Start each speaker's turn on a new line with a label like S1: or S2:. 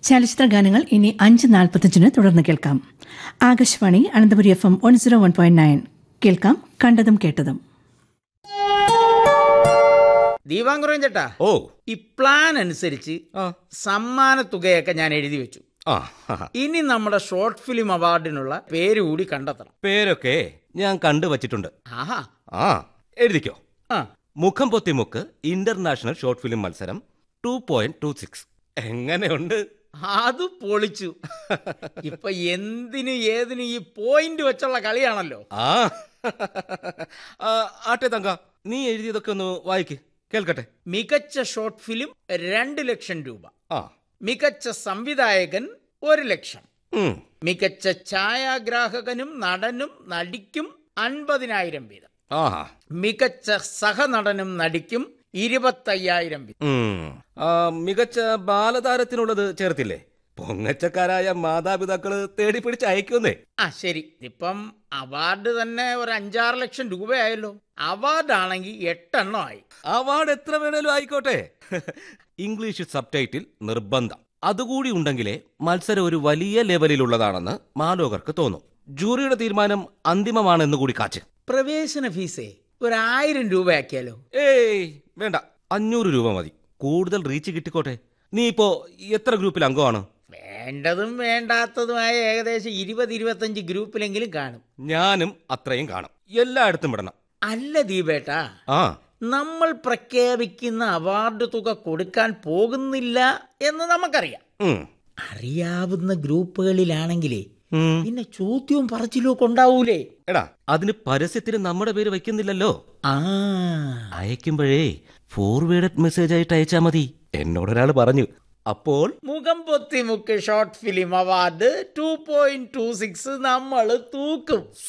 S1: ചലച്ചിത്ര ഗാനങ്ങൾ ഇനി അഞ്ച് നാൽപ്പത്തഞ്ചിന് തുടർന്ന് കേൾക്കാം Akashvani Ananthapuri F M one zero one point nine കേൾക്കാം കണ്ടതും കേട്ടതും
S2: ദീപാങ്കുറം ചേട്ടാ
S3: ഓ
S2: ഈ പ്ലാൻ അനുസരിച്ച്
S3: ആ
S2: സമ്മാന തുകയൊക്കെ ഞാൻ എഴുതി വെച്ചു
S3: ആ ഹ, ഹ.
S2: ഇനി നമ്മുടെ ഷോർട്ട് ഫിലിം അവാർഡിനുള്ള പേര് കൂടി കണ്ടെത്തണം
S3: പേരൊക്കെ ഞാൻ കണ്ടുവച്ചിട്ടുണ്ട്
S2: ആഹാ
S3: ആ എഴുതിക്കോ
S2: ആ
S3: മുഖം പൊത്തിമുക്ക് ഇന്റർനാഷണൽ ഷോർട്ട് ഫിലിം മത്സരം ടു പോയിന്റ് ടു സിക്സ് എങ്ങനെയുണ്ട്
S2: അത് പൊളിച്ചു ഇപ്പൊ എന്തിനും ഏതിനും ഈ പോയിന്റ് വെച്ചുള്ള കളിയാണല്ലോ
S3: ആ ആ, ആട്ടെ തങ്ക നീ എഴുതിയതൊക്കെ ഒന്ന് വായിക്ക് കേൾക്കട്ടെ
S2: മികച്ച ഷോർട്ട് ഫിലിം രണ്ട് ലക്ഷം രൂപ
S3: ആ
S2: മികച്ച സംവിധായകൻ ഒരു ലക്ഷം
S3: ഉം.
S2: മികച്ച ഛായാഗ്രാഹകനും നടനും നടിക്കും അൻപതിനായിരം വീതം
S3: ആഹാ
S2: മികച്ച സഹനടനും നടിക്കും ഇരുപത്തയ്യായിരം വീതം
S3: ഉം. ആ, മികച്ച ബാലതാരത്തിനുള്ളത് ചേർത്തില്ലേ പൊങ്ങച്ചക്കാരായ മാതാപിതാക്കള് തേടി പിടിച്ച് അയക്കുന്നേ
S2: ആ ശരി ഇപ്പം അവാർഡ് തന്നെ ഒരു അഞ്ചാറ് ലക്ഷം രൂപയായല്ലോ അവാർഡാണെങ്കിൽ എട്ടെണ്ണം ആയി
S3: അവാർഡ് എത്ര വേണേലും ആയിക്കോട്ടെ ഇംഗ്ലീഷ് സബ് ടൈറ്റിൽ നിർബന്ധം അതുകൂടി ഉണ്ടെങ്കിലേ മത്സരം ഒരു വലിയ ലെവലിലുള്ളതാണെന്ന് മാലോകർക്ക് തോന്നും ജൂറിയുടെ തീരുമാനം അന്തിമമാണെന്ന് കൂടി കാച്ച്
S2: പ്രവേശന ഫീസേ ഒരു ആയിരം രൂപയാക്കിയാലോ
S3: ഏയ് വേണ്ട അഞ്ഞൂറ് രൂപ മതി കൂടുതൽ റീച്ച് കിട്ടിക്കോട്ടെ നീ ഇപ്പോ എത്ര ഗ്രൂപ്പിൽ അംഗമാണ്
S2: വേണ്ടതും വേണ്ടാത്തതുമായ ഏകദേശം ഇരുപത് ഇരുപത്തഞ്ച് ഗ്രൂപ്പിലെങ്കിലും കാണും
S3: ഞാനും അത്രയും കാണും എല്ലായിടത്തും വിടണം
S2: അല്ല ദീപേട്ടാ
S3: ആ
S2: നമ്മൾ പ്രഖ്യാപിക്കുന്ന അവാർഡ് തുക കൊടുക്കാൻ പോകുന്നില്ല എന്ന് നമുക്കറിയാം
S3: ഉം.
S2: അറിയാവുന്ന ഗ്രൂപ്പുകളിലാണെങ്കിലേ
S3: ഉം.
S2: പിന്നെ ചോദ്യവും പറച്ചിലും ഒക്കെ ഉണ്ടാവൂലേ
S3: എടാ അതിന് പരസ്യത്തിന് നമ്മുടെ പേര് വയ്ക്കുന്നില്ലല്ലോ
S2: ആ
S3: അയക്കുമ്പോഴേ ഫോർവേഡഡ് മെസ്സേജ് ആയിട്ട് അയച്ചാ മതി എന്നോടൊരാൾ പറഞ്ഞു അപ്പോൾ
S2: മുഖം പൊത്തി മുക്ക് short film award two point two six നമ്മൾ തൂക്കും